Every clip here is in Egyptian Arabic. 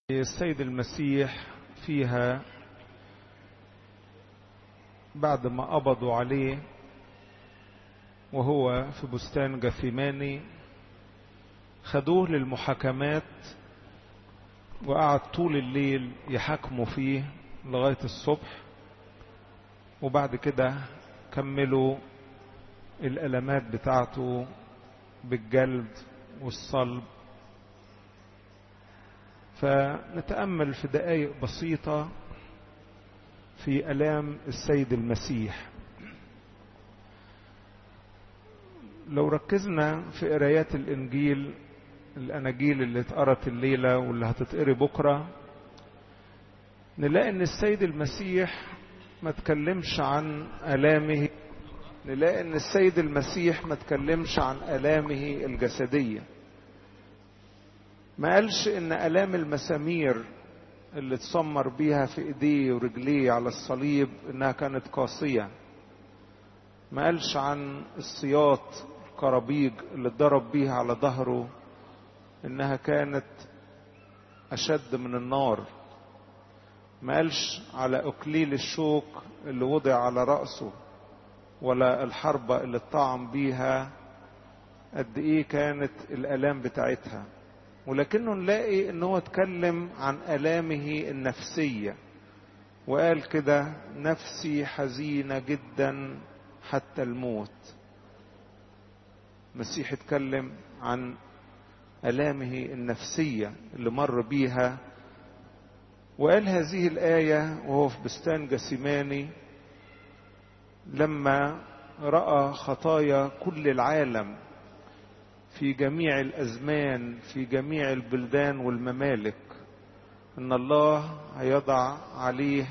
السيد المسيح فيها بعد ما قبضوا عليه وهو في بستان جثيماني خدوه للمحاكمات وقعد طول الليل يحاكموا فيه لغاية الصبح وبعد كده كملوا الألمات بتاعته بالجلد والصلب فنتأمل في دقائق بسيطة في ألام السيد المسيح لو ركزنا في قرايات الإنجيل الأناجيل اللي اتقرت الليلة واللي هتتقري بكرة نلاقي إن السيد المسيح ما تكلمش عن ألامه نلاقي إن السيد المسيح ما تكلمش عن ألامه الجسدية ما قالش إن ألام المسامير اللي اتسمر بيها في ايديه ورجليه على الصليب انها كانت قاسية ما قالش عن السياط الكرابيج اللي اتضرب بيها على ظهره انها كانت اشد من النار ما قالش على اكليل الشوك اللي وضع على رأسه ولا الحربة اللي اتطعم بيها قد ايه كانت الالام بتاعتها ولكنه نلاقي ان هو اتكلم عن الامه النفسيه وقال كده نفسي حزينه جدا حتى الموت المسيح اتكلم عن الامه النفسيه اللي مر بيها وقال هذه الايه وهو في بستان جسيماني لما راى خطايا كل العالم في جميع الازمان في جميع البلدان والممالك ان الله هيضع عليه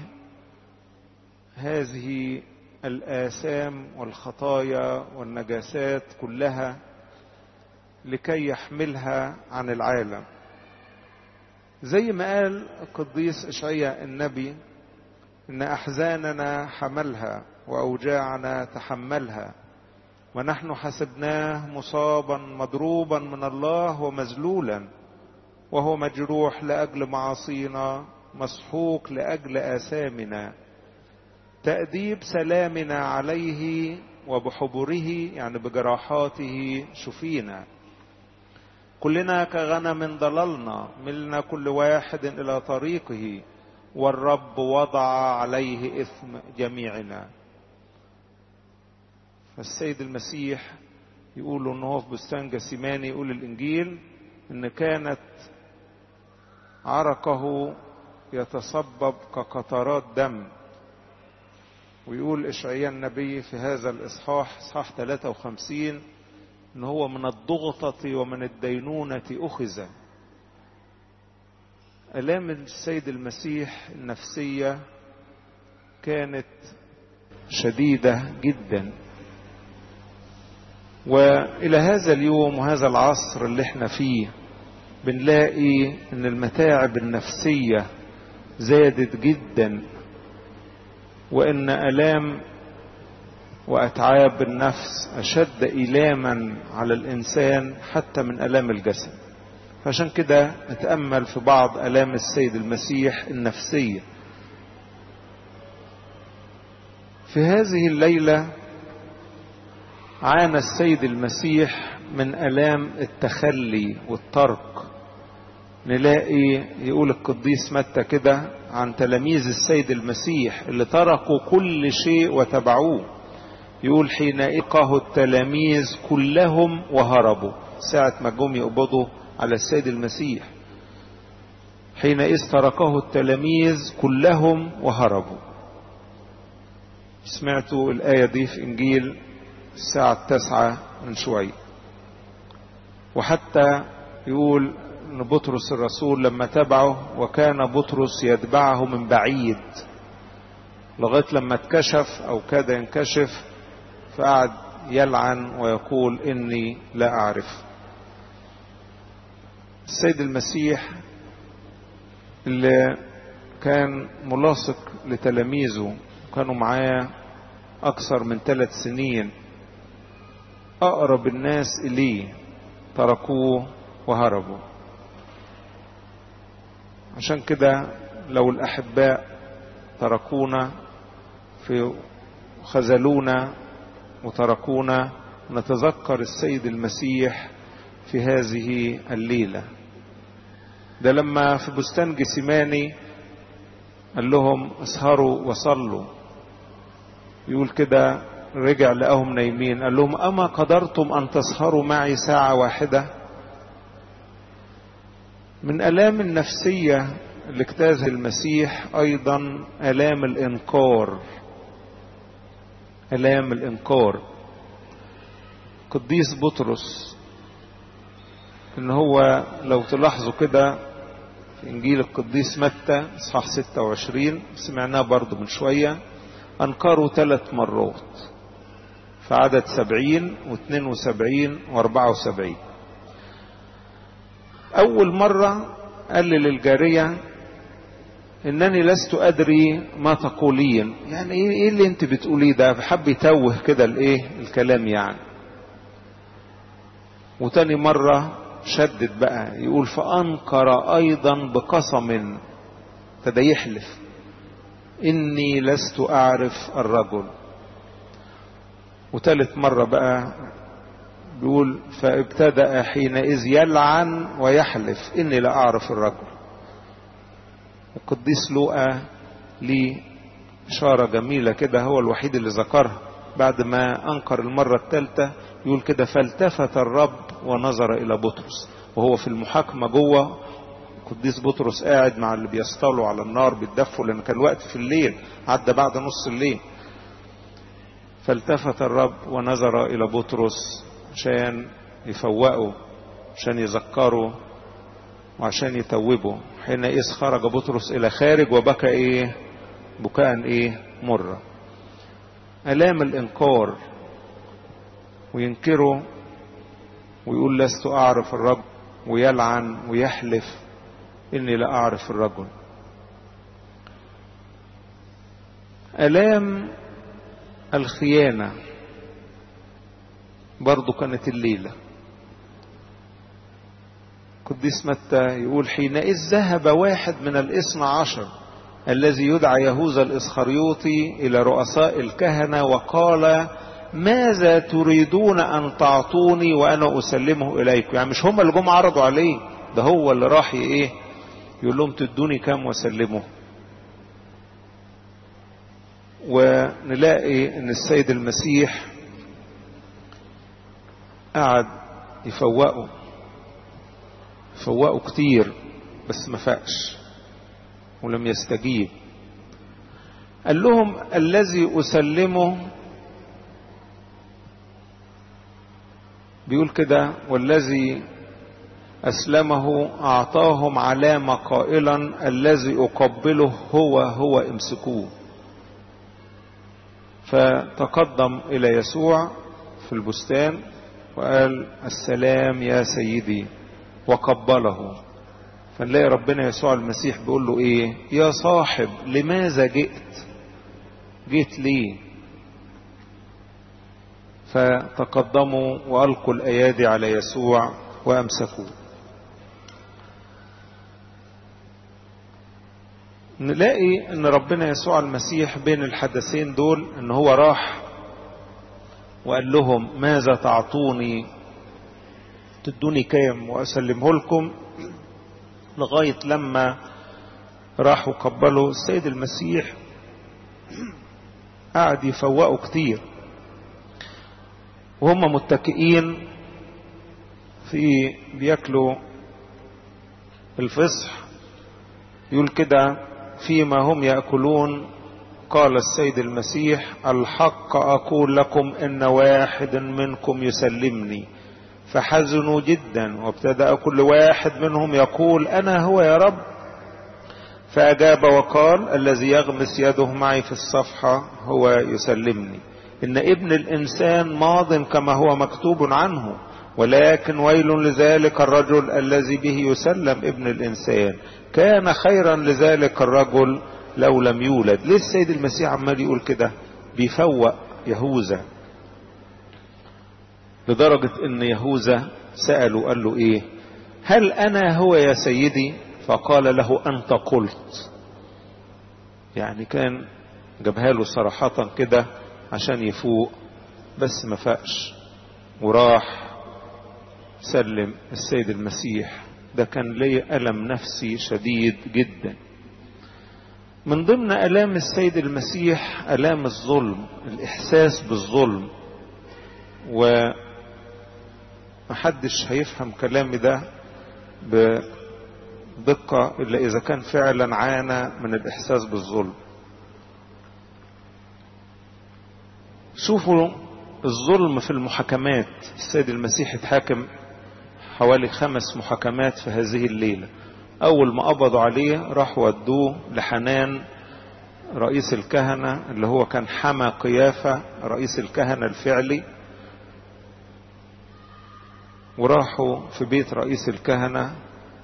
هذه الاثام والخطايا والنجاسات كلها لكي يحملها عن العالم زي ما قال القديس اشعياء النبي ان احزاننا حملها واوجاعنا تحملها ونحن حسبناه مصابا مضروبا من الله ومذلولا وهو مجروح لاجل معاصينا مسحوق لاجل اثامنا تاديب سلامنا عليه وبحبره يعني بجراحاته شفينا كلنا كغنم ضللنا ملنا كل واحد الى طريقه والرب وضع عليه اثم جميعنا فالسيد المسيح يقول ان هو في بستان جسيماني يقول الانجيل ان كانت عرقه يتصبب كقطرات دم ويقول اشعياء النبي في هذا الاصحاح اصحاح 53 ان هو من الضغطة ومن الدينونة اخذ الام السيد المسيح النفسية كانت شديدة جدا والى هذا اليوم وهذا العصر اللي احنا فيه بنلاقي ان المتاعب النفسية زادت جدا وان الام واتعاب النفس اشد ايلاما على الانسان حتى من الام الجسد فعشان كده نتامل في بعض الام السيد المسيح النفسيه في هذه الليله عانى السيد المسيح من الام التخلي والترك نلاقي يقول القديس متى كده عن تلاميذ السيد المسيح اللي تركوا كل شيء وتبعوه يقول حين إقاه التلاميذ كلهم وهربوا ساعة ما جم يقبضوا على السيد المسيح حينئذ تركه التلاميذ كلهم وهربوا سمعتوا الآية دي في إنجيل الساعة التاسعة من شوية وحتى يقول ان بطرس الرسول لما تبعه وكان بطرس يتبعه من بعيد لغاية لما اتكشف او كاد ينكشف فقعد يلعن ويقول اني لا اعرف السيد المسيح اللي كان ملاصق لتلاميذه كانوا معاه اكثر من ثلاث سنين اقرب الناس اليه تركوه وهربوا عشان كده لو الأحباء تركونا في خذلونا وتركونا نتذكر السيد المسيح في هذه الليلة ده لما في بستان جسيماني قال لهم اسهروا وصلوا يقول كده رجع لقاهم نايمين قال لهم أما قدرتم أن تسهروا معي ساعة واحدة من ألام النفسية اللي اجتازها المسيح أيضا ألام الإنكار ألام الإنكار قديس بطرس إن هو لو تلاحظوا كده في إنجيل القديس متى إصحاح 26 سمعناه برضو من شوية أنكروا ثلاث مرات في عدد سبعين واثنين وسبعين واربعة وسبعين أول مرة قال للجارية إنني لست أدري ما تقولين يعني إيه اللي أنت بتقوليه ده حب يتوه كده الإيه الكلام يعني وتاني مرة شدد بقى يقول فأنكر أيضا بقسم ابتدى يحلف إني لست أعرف الرجل وتالت مرة بقى بيقول فابتدأ حينئذ يلعن ويحلف إني لا أعرف الرجل القديس لوقا ليه إشارة جميلة كده هو الوحيد اللي ذكرها بعد ما أنكر المرة الثالثة يقول كده فالتفت الرب ونظر إلى بطرس وهو في المحاكمة جوه قديس بطرس قاعد مع اللي بيصطلوا على النار بيتدفوا لأن كان وقت في الليل عدى بعد نص الليل فالتفت الرب ونظر إلى بطرس عشان يفوقه عشان يذكره وعشان يتوبه حينئذ خرج بطرس إلى خارج وبكى إيه بكاء إيه مرة ألام الإنكار وينكره ويقول لست أعرف الرب ويلعن ويحلف إني لا أعرف الرجل ألام الخيانة برضو كانت الليلة قديس متى يقول حينئذ ذهب واحد من الاثنى عشر الذي يدعى يهوذا الإسخريوطي إلى رؤساء الكهنة وقال ماذا تريدون أن تعطوني وأنا أسلمه إليكم يعني مش هم اللي جم عرضوا عليه ده هو اللي راح إيه يقول لهم تدوني كام وسلمه ونلاقي ان السيد المسيح قعد يفوقه فوقه كتير بس ما فاقش ولم يستجيب قال لهم الذي أسلمه بيقول كده والذي أسلمه أعطاهم علامة قائلا الذي أقبله هو هو امسكوه فتقدم إلى يسوع في البستان وقال السلام يا سيدي وقبله فنلاقي ربنا يسوع المسيح بيقول له ايه يا صاحب لماذا جئت جئت ليه فتقدموا والقوا الايادي على يسوع وامسكوه نلاقي ان ربنا يسوع المسيح بين الحدثين دول ان هو راح وقال لهم ماذا تعطوني تدوني كام واسلمه لكم لغاية لما راحوا قبلوا السيد المسيح قعد يفوقوا كتير وهم متكئين في بياكلوا الفصح يقول كده فيما هم يأكلون قال السيد المسيح الحق أقول لكم إن واحد منكم يسلمني فحزنوا جدا وابتدأ كل واحد منهم يقول أنا هو يا رب فأجاب وقال الذي يغمس يده معي في الصفحة هو يسلمني إن ابن الإنسان ماض كما هو مكتوب عنه ولكن ويل لذلك الرجل الذي به يسلم ابن الإنسان كان خيرا لذلك الرجل لو لم يولد ليه السيد المسيح عمال يقول كده بيفوق يهوذا لدرجة ان يهوذا سأله قال له ايه هل انا هو يا سيدي فقال له أنت قلت يعني كان جابها له صراحة كده عشان يفوق بس ما فاقش وراح سلم السيد المسيح ده كان ليه ألم نفسي شديد جدا من ضمن ألام السيد المسيح ألام الظلم الإحساس بالظلم ومحدش هيفهم كلامي ده بدقة إلا إذا كان فعلا عانى من الإحساس بالظلم شوفوا الظلم في المحاكمات السيد المسيح اتحاكم حوالي خمس محاكمات في هذه الليلة أول ما قبضوا عليه راحوا ودوه لحنان رئيس الكهنة اللي هو كان حمى قيافة رئيس الكهنة الفعلي وراحوا في بيت رئيس الكهنة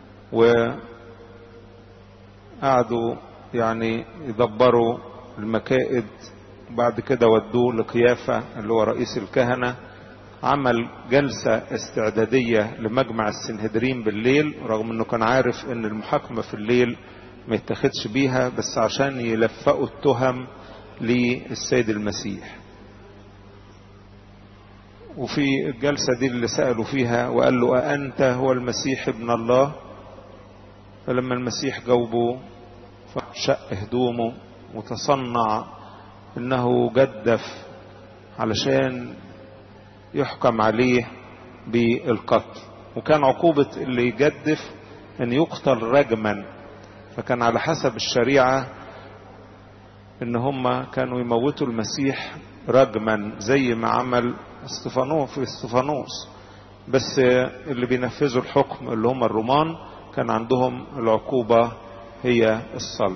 وقعدوا يعني يدبروا المكائد وبعد كده ودوه لقيافة اللي هو رئيس الكهنة عمل جلسة استعدادية لمجمع السنهدرين بالليل رغم انه كان عارف ان المحاكمة في الليل ما يتخدش بيها بس عشان يلفقوا التهم للسيد المسيح وفي الجلسة دي اللي سألوا فيها وقال له أأنت هو المسيح ابن الله فلما المسيح جاوبه فشق هدومه وتصنع انه جدف علشان يحكم عليه بالقتل وكان عقوبة اللي يجدف ان يقتل رجما فكان على حسب الشريعة ان هم كانوا يموتوا المسيح رجما زي ما عمل استفانوس في استفانوس بس اللي بينفذوا الحكم اللي هم الرومان كان عندهم العقوبة هي الصلب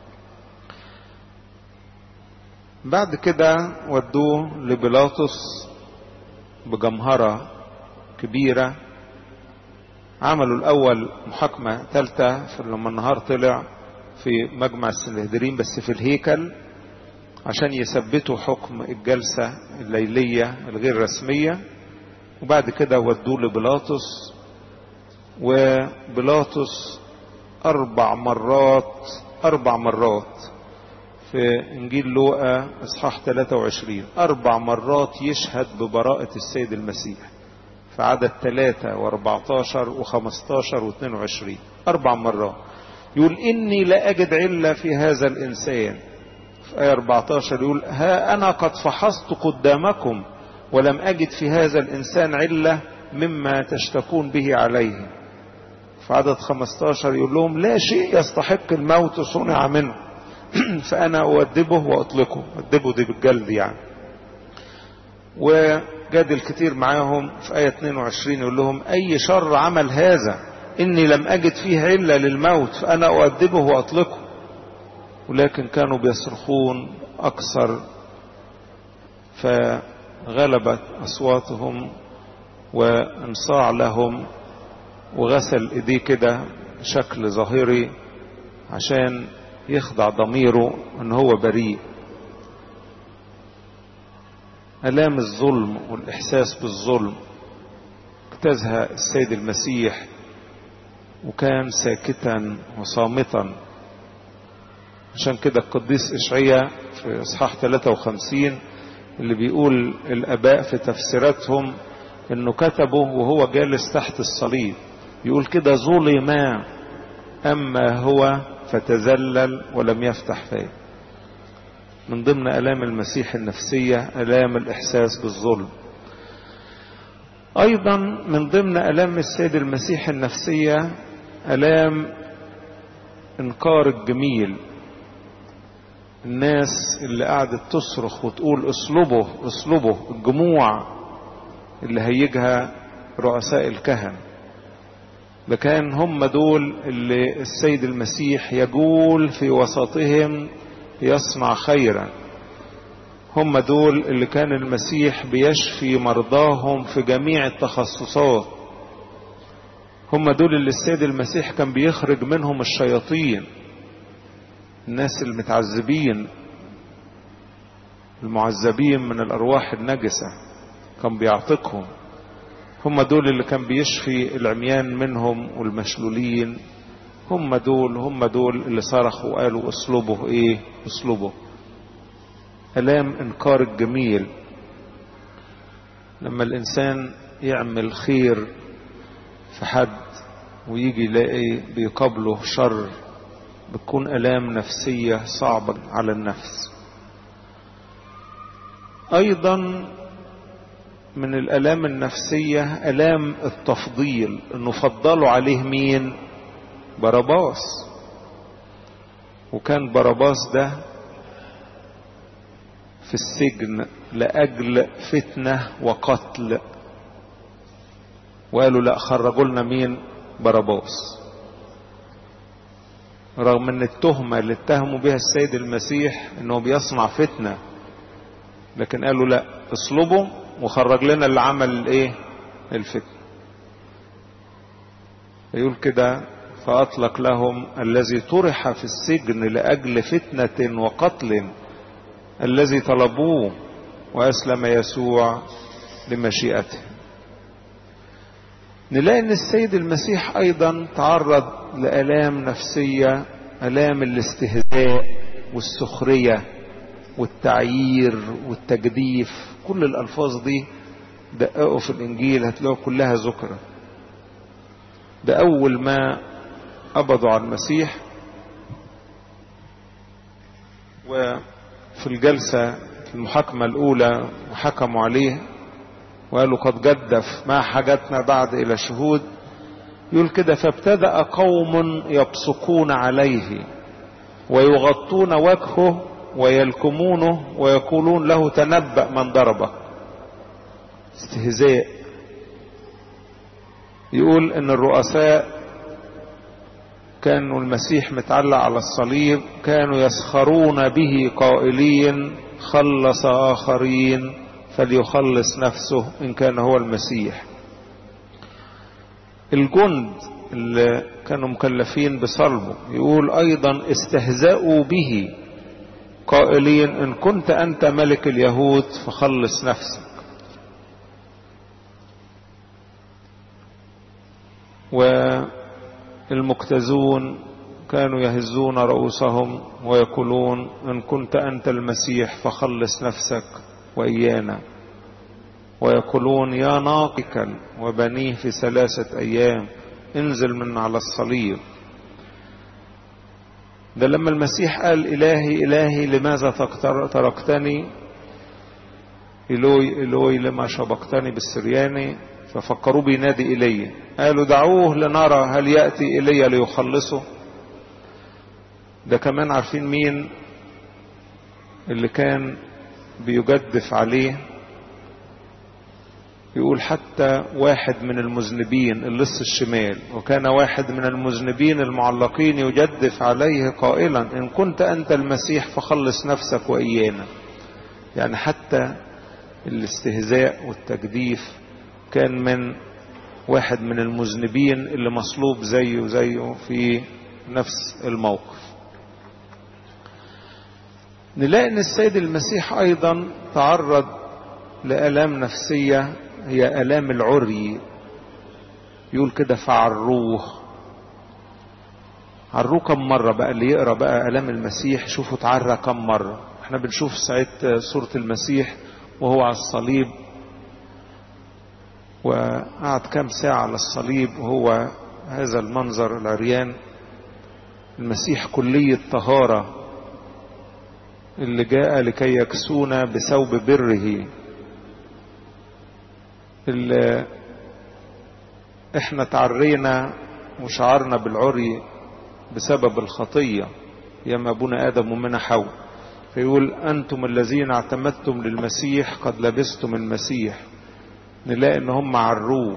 بعد كده ودوه لبيلاطس بجمهرة كبيرة عملوا الأول محاكمة ثالثة لما النهار طلع في مجمع السنهدرين بس في الهيكل عشان يثبتوا حكم الجلسة الليلية الغير رسمية وبعد كده ودوه لبيلاطس وبيلاطس أربع مرات أربع مرات في إنجيل لوقا إصحاح 23 أربع مرات يشهد ببراءة السيد المسيح في عدد 3 و14 و15 و22 أربع مرات يقول إني لا أجد علة في هذا الإنسان في آية 14 يقول ها أنا قد فحصت قدامكم ولم أجد في هذا الإنسان علة مما تشتكون به عليه في عدد 15 يقول لهم لا شيء يستحق الموت صنع منه فأنا أؤدبه وأطلقه أدبه دي بالجلد يعني وجادل كتير معاهم في آية 22 يقول لهم أي شر عمل هذا إني لم أجد فيه علة للموت فأنا أؤدبه وأطلقه ولكن كانوا بيصرخون أكثر فغلبت أصواتهم وانصاع لهم وغسل ايديه كده بشكل ظاهري عشان يخضع ضميره ان هو بريء الام الظلم والاحساس بالظلم اجتازها السيد المسيح وكان ساكتا وصامتا عشان كده القديس اشعياء في اصحاح 53 اللي بيقول الاباء في تفسيراتهم انه كتبه وهو جالس تحت الصليب يقول كده ظلم اما هو فتذلل ولم يفتح فيه من ضمن الام المسيح النفسيه الام الاحساس بالظلم ايضا من ضمن الام السيد المسيح النفسيه الام انكار الجميل الناس اللي قعدت تصرخ وتقول اصلبه اصلبه الجموع اللي هيجها رؤساء الكهنه ده كان هم دول اللي السيد المسيح يجول في وسطهم يصنع خيرا هم دول اللي كان المسيح بيشفي مرضاهم في جميع التخصصات هم دول اللي السيد المسيح كان بيخرج منهم الشياطين الناس المتعذبين المعذبين من الارواح النجسه كان بيعتقهم هم دول اللي كان بيشفي العميان منهم والمشلولين هم دول هم دول اللي صرخوا وقالوا اسلوبه ايه اسلوبه الام انكار الجميل لما الانسان يعمل خير في حد ويجي يلاقي بيقابله شر بتكون الام نفسيه صعبه على النفس ايضا من الالام النفسيه الام التفضيل انه فضلوا عليه مين باراباس وكان باراباس ده في السجن لاجل فتنه وقتل وقالوا لا خرجوا لنا مين باراباس رغم ان التهمه اللي اتهموا بها السيد المسيح انه بيصنع فتنه لكن قالوا لا اصلبه وخرج لنا اللي عمل الايه الفتنه يقول كده فاطلق لهم الذي طرح في السجن لاجل فتنه وقتل الذي طلبوه واسلم يسوع لمشيئته نلاقي ان السيد المسيح ايضا تعرض لالام نفسيه الام الاستهزاء والسخريه والتعيير والتجديف كل الالفاظ دي دققوا في الانجيل هتلاقوا كلها ذكرى ده اول ما قبضوا على المسيح وفي الجلسه المحاكمه الاولى وحكموا عليه وقالوا قد جدف ما حاجتنا بعد الى شهود يقول كده فابتدا قوم يبصقون عليه ويغطون وجهه ويلكمونه ويقولون له تنبأ من ضربك استهزاء يقول ان الرؤساء كانوا المسيح متعلق على الصليب كانوا يسخرون به قائلين خلص اخرين فليخلص نفسه ان كان هو المسيح الجند اللي كانوا مكلفين بصلبه يقول ايضا استهزأوا به قائلين ان كنت انت ملك اليهود فخلص نفسك والمكتزون كانوا يهزون رؤوسهم ويقولون ان كنت انت المسيح فخلص نفسك وايانا ويقولون يا ناقكا وبنيه في ثلاثه ايام انزل من على الصليب ده لما المسيح قال إلهي إلهي لماذا تركتني إلوي إلوي لما شبقتني بالسرياني ففكروا بينادي إلي قالوا دعوه لنرى هل يأتي إلي ليخلصه ده كمان عارفين مين اللي كان بيجدف عليه يقول حتى واحد من المذنبين اللص الشمال وكان واحد من المذنبين المعلقين يجدف عليه قائلا ان كنت انت المسيح فخلص نفسك وايانا يعني حتى الاستهزاء والتجديف كان من واحد من المذنبين اللي مصلوب زيه زيه في نفس الموقف نلاقي ان السيد المسيح ايضا تعرض لالام نفسيه هي الام العري يقول كده فعروه عروه كم مرة بقى اللي يقرا بقى الام المسيح شوفوا اتعرى كم مرة احنا بنشوف ساعة صورة المسيح وهو على الصليب وقعد كام ساعة على الصليب وهو هذا المنظر العريان المسيح كلية طهارة اللي جاء لكي يكسونا بثوب بره اللي احنا تعرينا وشعرنا بالعري بسبب الخطية يما ابونا ادم ومنا حواء فيقول انتم الذين اعتمدتم للمسيح قد لبستم المسيح نلاقي ان هم عروه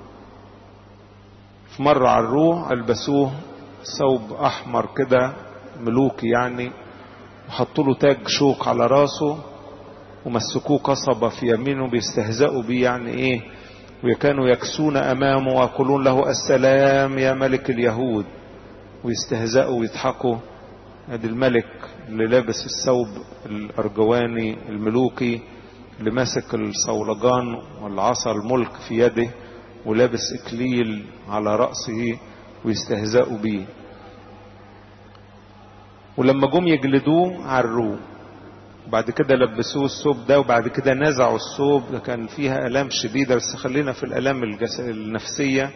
في مرة عروه البسوه ثوب احمر كده ملوكي يعني وحطوا له تاج شوك على راسه ومسكوه قصبة في يمينه بيستهزئوا بيه يعني ايه وكانوا يكسون امامه ويقولون له السلام يا ملك اليهود ويستهزئوا ويضحكوا ادي الملك اللي لابس الثوب الارجواني الملوكي اللي ماسك الصولجان والعصا الملك في يده ولابس اكليل على رأسه ويستهزئوا بيه ولما جم يجلدوه عروه وبعد كده لبسوه الثوب ده وبعد كده نزعوا الثوب ده كان فيها آلام شديدة بس خلينا في الآلام الجس... النفسية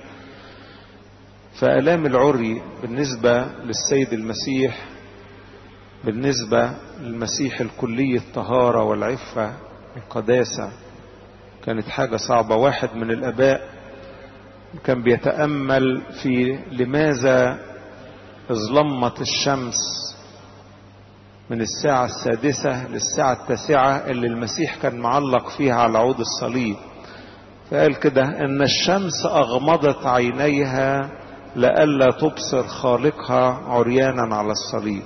فآلام العري بالنسبة للسيد المسيح بالنسبة للمسيح الكلي الطهارة والعفة والقداسة كانت حاجة صعبة واحد من الآباء كان بيتأمل في لماذا ظلمت الشمس من الساعة السادسة للساعة التاسعة اللي المسيح كان معلق فيها على عود الصليب فقال كده ان الشمس اغمضت عينيها لئلا تبصر خالقها عريانا على الصليب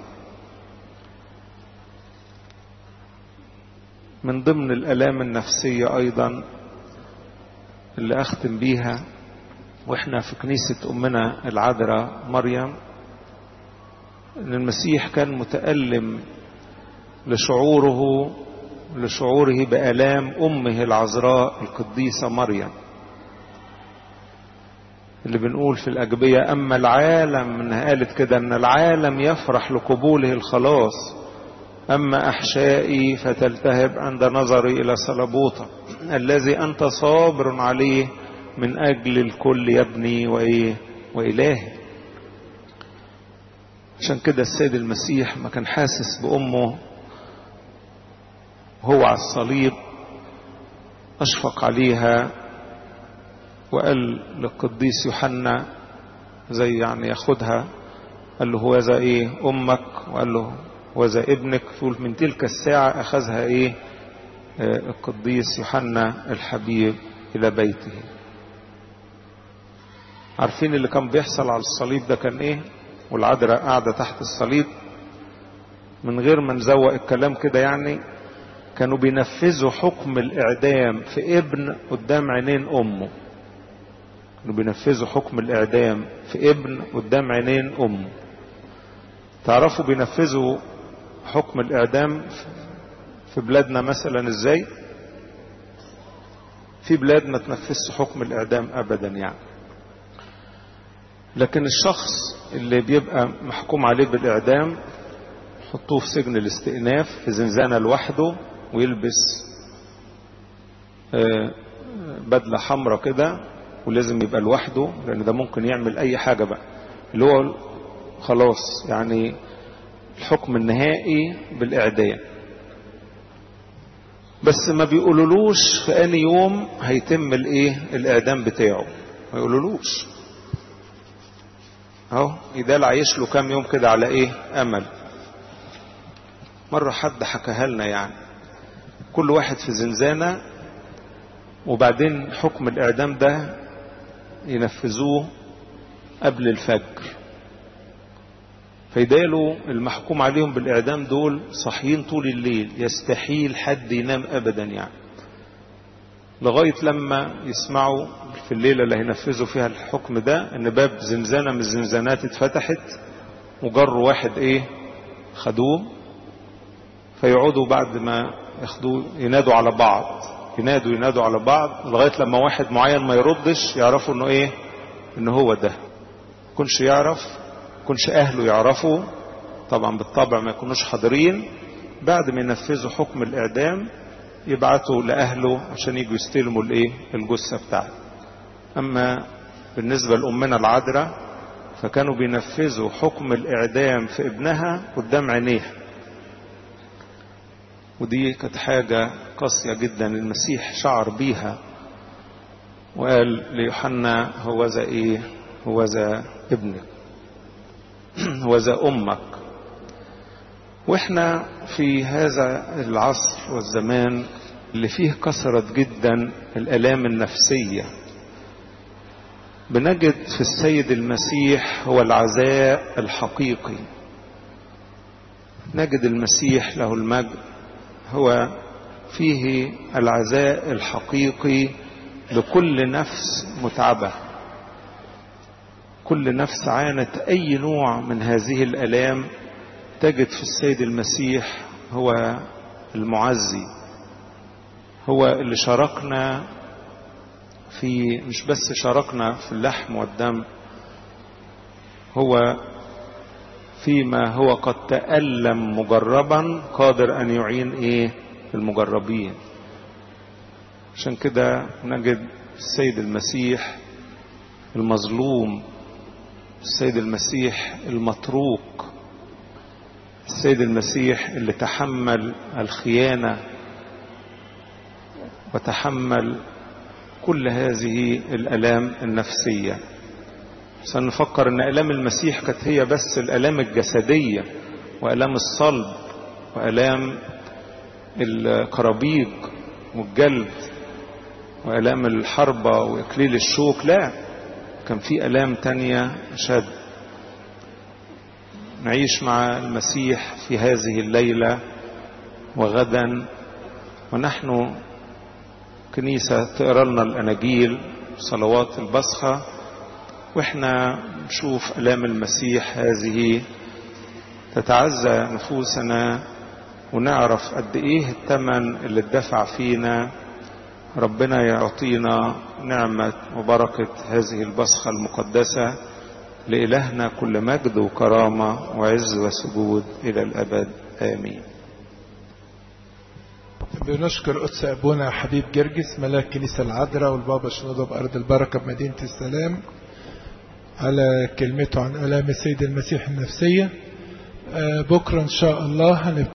من ضمن الالام النفسيه ايضا اللي اختم بيها واحنا في كنيسه امنا العذراء مريم ان المسيح كان متالم لشعوره لشعوره بالام امه العذراء القديسه مريم اللي بنقول في الأجبية أما العالم إنها قالت كده أن العالم يفرح لقبوله الخلاص أما أحشائي فتلتهب عند نظري إلى صلبوطة الذي أنت صابر عليه من أجل الكل يا ابني وإيه وإلهي عشان كده السيد المسيح ما كان حاسس بأمه هو على الصليب أشفق عليها وقال للقديس يوحنا زي يعني ياخدها قال له هو ذا ايه امك وقال له هو ذا ابنك فقول من تلك الساعة اخذها ايه آه القديس يوحنا الحبيب الى بيته عارفين اللي كان بيحصل على الصليب ده كان ايه والعذراء قاعدة تحت الصليب من غير ما نزوق الكلام كده يعني كانوا بينفذوا حكم الاعدام في ابن قدام عينين امه انه بينفذوا حكم الاعدام في ابن قدام عينين امه تعرفوا بينفذوا حكم الاعدام في بلادنا مثلا ازاي في بلاد ما تنفذش حكم الاعدام ابدا يعني لكن الشخص اللي بيبقى محكوم عليه بالاعدام يحطوه في سجن الاستئناف في زنزانه لوحده ويلبس بدله حمراء كده ولازم يبقى لوحده لان ده ممكن يعمل اي حاجة بقى اللي هو خلاص يعني الحكم النهائي بالاعدام بس ما بيقولولوش في اني يوم هيتم الايه الاعدام بتاعه ما يقولولوش اهو يدال عايش له كام يوم كده على ايه امل مرة حد حكاها لنا يعني كل واحد في زنزانة وبعدين حكم الاعدام ده ينفذوه قبل الفجر فيدالوا المحكوم عليهم بالإعدام دول صاحيين طول الليل يستحيل حد ينام أبدا يعني لغاية لما يسمعوا في الليلة اللي هينفذوا فيها الحكم ده ان باب زنزانة من الزنزانات اتفتحت وجروا واحد ايه خدوه فيقعدوا بعد ما ياخدوه ينادوا على بعض ينادوا ينادوا على بعض لغاية لما واحد معين ما يردش يعرفوا انه ايه ان هو ده كنش يعرف كنش اهله يعرفوا طبعا بالطبع ما يكونوش حاضرين بعد ما ينفذوا حكم الاعدام يبعتوا لاهله عشان يجوا يستلموا الايه الجثة بتاعته اما بالنسبة لامنا العذراء فكانوا بينفذوا حكم الاعدام في ابنها قدام عينيها ودي كانت حاجة قاسية جدا المسيح شعر بيها وقال ليوحنا هو ذا ايه هو ذا ابنك هو ذا امك واحنا في هذا العصر والزمان اللي فيه كثرت جدا الالام النفسيه بنجد في السيد المسيح هو العزاء الحقيقي نجد المسيح له المجد هو فيه العزاء الحقيقي لكل نفس متعبة كل نفس عانت أي نوع من هذه الألام تجد في السيد المسيح هو المعزي هو اللي شاركنا في مش بس شاركنا في اللحم والدم هو فيما هو قد تألم مجربا قادر أن يعين إيه المجربين عشان كده نجد السيد المسيح المظلوم السيد المسيح المتروك السيد المسيح اللي تحمل الخيانة وتحمل كل هذه الألام النفسية سنفكر أن ألام المسيح كانت هي بس الألام الجسدية وألام الصلب وألام القرابيج والجلد وألام الحربة وإكليل الشوك لا كان في ألام تانية شد نعيش مع المسيح في هذه الليلة وغدا ونحن كنيسة تقرا لنا الأناجيل صلوات البصخة واحنا نشوف ألام المسيح هذه تتعزى نفوسنا ونعرف قد ايه الثمن اللي اتدفع فينا ربنا يعطينا نعمة وبركة هذه البصخة المقدسة لإلهنا كل مجد وكرامة وعز وسجود إلى الأبد آمين بنشكر قدس أبونا حبيب جرجس ملاك كنيسة العذراء والبابا شنودة بأرض البركة بمدينة السلام على كلمته عن آلام السيد المسيح النفسية بكرة إن شاء الله